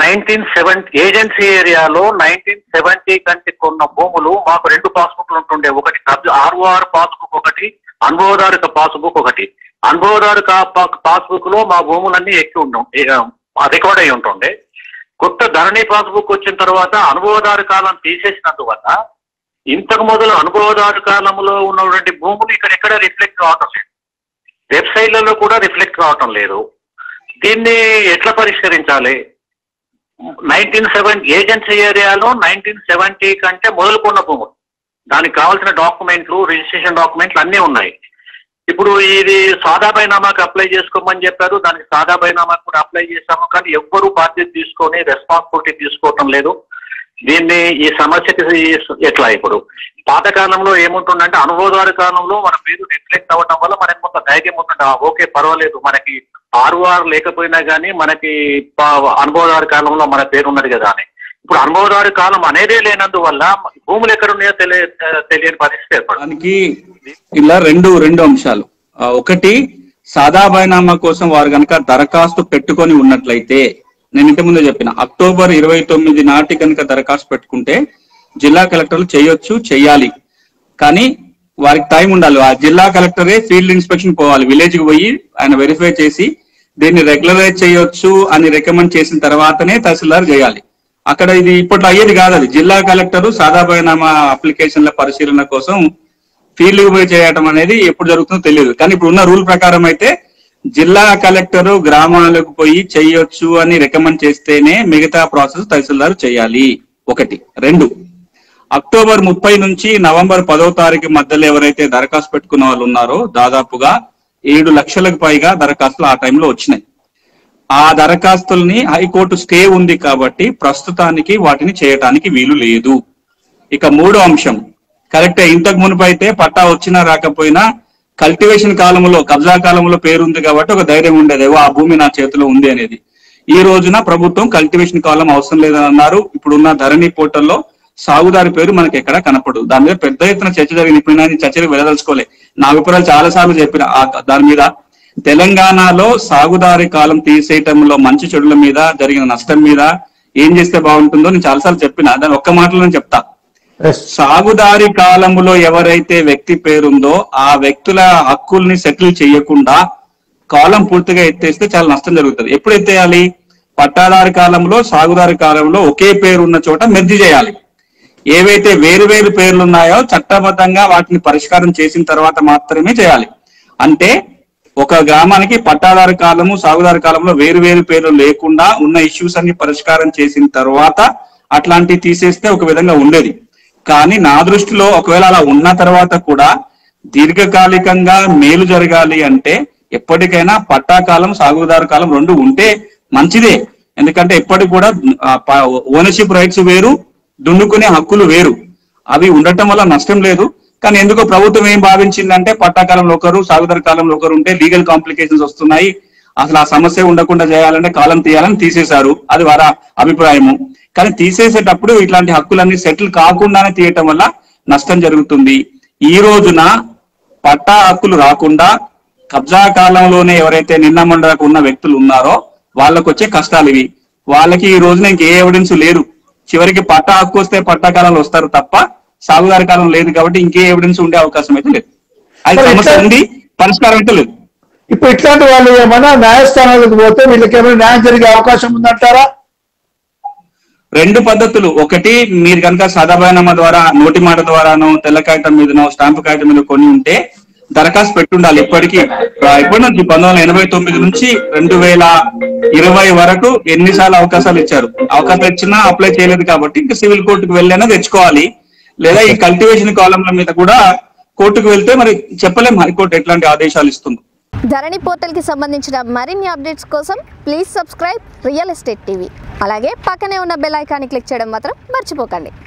nineteen seven agency ఏరియాలో nineteen seventy కంటే కొన్న భూములు మాకు రెండు పాస్బుక్లు ఉంటుండే ఒకటి ఆర్ఓఆర్ పాస్బుక్ ఒకటి అనుభవదారుక పాస్బుక్ ఒకటి అనుభవదారుక పాస్బుక్ లో మా భూములన్నీ ఎక్కి ఉండవు రికార్డ్ అయి ఉంటుండే కొత్త ధరణి పాస్బుక్ వచ్చిన తర్వాత అనుభవదారు కాలం తీసేసినందువల్ల ఇంతకు మొదలు అనుభవదారు కాలంలో ఉన్నటువంటి భూములు ఇక్కడ ఎక్కడ రిఫ్లెక్ట్ కావటం లేదు వెబ్సైట్లలో కూడా రిఫ్లెక్ట్ కావటం లేదు దీన్ని ఎట్లా పరిష్కరించాలి నైన్టీన్ సెవెన్ ఏజెన్సీ ఏరియాలో నైన్టీన్ సెవెంటీ కంటే మొదలుకున్న భూములు దానికి కావాల్సిన డాక్యుమెంట్లు రిజిస్ట్రేషన్ డాక్యుమెంట్లు అన్నీ ఉన్నాయి ఇప్పుడు ఇది సాదా బైనామాకి అప్లై చేసుకోమని చెప్పారు దానికి సాదా బైనామాకి కూడా అప్లై చేశాము కానీ ఎవ్వరూ బాధ్యత తీసుకొని రెస్పాన్సిబిలిటీ తీసుకోవటం లేదు దీన్ని ఈ సమస్యకి ఎట్లా ఇప్పుడు పాతకాలంలో ఏముంటుందంటే అనుభవదారు కాలంలో మన పేరు రిఫ్లెక్ట్ అవ్వడం వల్ల మనకి కొంత ధైర్యం ఉంటుంది ఆ, ఓకే పర్వాలేదు మనకి ఆర్ఓఆర్ లేకపోయినా కానీ మనకి ప- అనుభవదారు కాలంలో మన పేరు ఉన్నది కదా అని ఇప్పుడు అనుభవదారు కాలం అనేదే లేనందువల్ల భూములు ఎక్కడ ఉన్నాయో తెలియ తెలియని పరిస్థితి ఏర్పడుతుంది దానికి ఇలా రెండు రెండు అంశాలు ఆ, ఒకటి సాదా బైనామా కోసం వారు కనుక దరఖాస్తు పెట్టుకొని ఉన్నట్లయితే నేను ఇంటి ముందే చెప్పిన అక్టోబర్ ఇరవై తొమ్మిది నాటి కనుక దరఖాస్తు పెట్టుకుంటే జిల్లా కలెక్టర్లు చేయొచ్చు చెయ్యాలి కానీ వారికి టైం ఉండాలి ఆ జిల్లా కలెక్టరే ఫీల్డ్ ఇన్స్పెక్షన్ పోవాలి విలేజ్ కి పోయి ఆయన వెరిఫై చేసి దీన్ని రెగ్యులరైజ్ చేయొచ్చు అని రికమెండ్ చేసిన తర్వాతనే తహసీల్దార్ చేయాలి అక్కడ ఇది ఇప్పట్లో అయ్యేది కాదు అది జిల్లా కలెక్టర్ సాదా బైనామా అప్లికేషన్ల పరిశీలన కోసం ఫీల్డ్ కి పోయి చేయటం అనేది ఎప్పుడు జరుగుతుందో తెలియదు కానీ ఇప్పుడు ఉన్న రూల్ ప్రకారం అయితే జిల్లా కలెక్టర్ గ్రామాలకు పోయి చేయొచ్చు అని రికమెండ్ చేస్తేనే మిగతా ప్రాసెస్ తహసీల్దార్ చేయాలి ఒకటి రెండు అక్టోబర్ ముప్పై నుంచి నవంబర్ పదో తారీఖు మధ్యలో ఎవరైతే దరఖాస్తు పెట్టుకున్న వాళ్ళు ఉన్నారో దాదాపుగా ఏడు లక్షలకు పైగా దరఖాస్తులు ఆ టైంలో వచ్చినాయి ఆ దరఖాస్తుల్ని హైకోర్టు స్టే ఉంది కాబట్టి ప్రస్తుతానికి వాటిని చేయటానికి వీలు లేదు ఇక మూడో అంశం కరెక్టే ఇంతకు మునుపు అయితే పట్టా వచ్చినా రాకపోయినా కల్టివేషన్ కాలంలో కబ్జా కాలంలో పేరుంది కాబట్టి ఒక ధైర్యం ఉండేది "ఏవో, ఆ భూమి నా చేతిలో ఉంది అనేది ఈ రోజున ప్రభుత్వం కల్టివేషన్ కాలం అవసరం లేదని అన్నారు ఇప్పుడున్న ధరణి పోర్టల్లో సాగుదారి పేరు మనకి ఎక్కడ కనపడదు దాని మీద పెద్ద ఎత్తున చర్చ జరిగింది ఇప్పుడు నేను ఈ చర్చకు వెళ్ళదలుచుకోలే నా అభిప్రాయాలు చాలా సార్లు చెప్పిన ఆ- దాని మీద తెలంగాణలో సాగుదారి కాలం తీసేయటంలో మంచి చెడుల మీద జరిగిన నష్టం మీద ఏం చేస్తే బాగుంటుందో నేను చాలాసార్లు చెప్పిన దాని ఒక్క మాటలో నేను చెప్తా సాగుదారి కాలంలో ఎవరైతే వ్యక్తి పేరుందో ఆ వ్యక్తుల హక్కుల్ని సెటిల్ చేయకుండా కాలం పూర్తిగా ఎత్తేస్తే చాలా నష్టం జరుగుతుంది ఎప్పుడు ఎత్తేయాలి పట్టాదారి కాలంలో సాగుదారి కాలంలో ఒకే పేరు ఉన్న చోట మెర్జి చేయాలి ఏవైతే వేరు వేరు పేర్లు ఉన్నాయో చట్టబద్ధంగా వాటిని పరిష్కారం చేసిన తర్వాత మాత్రమే చేయాలి అంటే ఒక గ్రామానికి పట్టాదారు కాలము సాగుదారు కాలంలో వేరు వేరు పేర్లు లేకుండా ఉన్న ఇష్యూస్ అన్ని పరిష్కారం చేసిన తర్వాత అట్లాంటివి తీసేస్తే ఒక విధంగా ఉండేది కానీ నా దృష్టిలో ఒకవేళ అలా ఉన్న తర్వాత కూడా దీర్ఘకాలికంగా మేలు జరగాలి అంటే ఎప్పటికైనా పట్టా కాలం సాగుదారు కాలం రెండు ఉంటే మంచిదే ఎందుకంటే ఎప్పటికి కూడా ఓనర్షిప్ రైట్స్ వేరు దున్నుకునే హక్కులు వేరు అవి ఉండటం వల్ల నష్టం లేదు కానీ ఎందుకో ప్రభుత్వం ఏం భావించిందంటే పట్టాకాలంలో ఒకరు సాగుదారు కాలంలో ఒకరు ఉంటే లీగల్ కాంప్లికేషన్స్ వస్తున్నాయి అసలు ఆ సమస్య ఉండకుండా చేయాలంటే కాలం తీయాలని తీసేశారు అది వారి అభిప్రాయము కానీ తీసేసేటప్పుడు ఇట్లాంటి హక్కులన్నీ సెటిల్ కాకుండానే తీయటం వల్ల నష్టం జరుగుతుంది ఈ రోజున పట్టా హక్కులు రాకుండా కబ్జా కాలంలోనే ఎవరైతే నిన్న మొన్నకు ఉన్న వ్యక్తులు ఉన్నారో వాళ్ళకు వచ్చే కష్టాలు ఇవి వాళ్ళకి ఈ రోజున ఇంకే ఎవిడెన్స్ లేరు చివరికి పట్టా హక్కు వస్తే పట్టా కాలంలో వస్తారు తప్ప సాగుదారి కాలం లేదు కాబట్టి ఇంకే ఎవిడెన్స్ ఉండే అవకాశం అయితే లేదు అది మరి సమస్య ఎట్లా- ఉంది పరిష్కారం అయితే లేదు ఇప్పుడు ఇట్లాంటి వాళ్ళు ఏమన్నా న్యాయస్థానాలకు పోతే వీళ్ళకి ఏమైనా న్యాయం జరిగే అవకాశం ఉందంటారా రెండు పద్ధతులు ఒకటి మీరు కనుక సాదాబాయినామా ద్వారా నోటి మాట ద్వారానో తెల్ల కాగితం మీదనో స్టాంపు కాగితం మీద కొని ఉంటే దరఖాస్తు పెట్టుండాలి ఇప్పటికీ ఆ, ఇప్పటి నుంచి పంతొమ్మిది వందల ఎనభై తొమ్మిది నుంచి రెండు వేల ఇరవై వరకు ఎన్నిసార్లు అవకాశాలు ఇచ్చారు అవకాశాలు ఇచ్చినా అప్లై చేయలేదు కాబట్టి ఇంకా సివిల్ కోర్టుకు వెళ్ళైనా తెచ్చుకోవాలి లేదా ఈ కల్టివేషన్ కాలంల మీద కూడా కోర్టుకు వెళ్తే మరి చెప్పలేం హైకోర్టు ఎట్లాంటి ఆదేశాలు ఇస్తుందో ధరణి పోర్టల్కి సంబంధించిన మరిన్ని అప్డేట్స్ కోసం please subscribe real estate TV అలాగే పక్కనే ఉన్న బెల్ ఐకాన్ని క్లిక్ చేయడం మాత్రం మర్చిపోకండి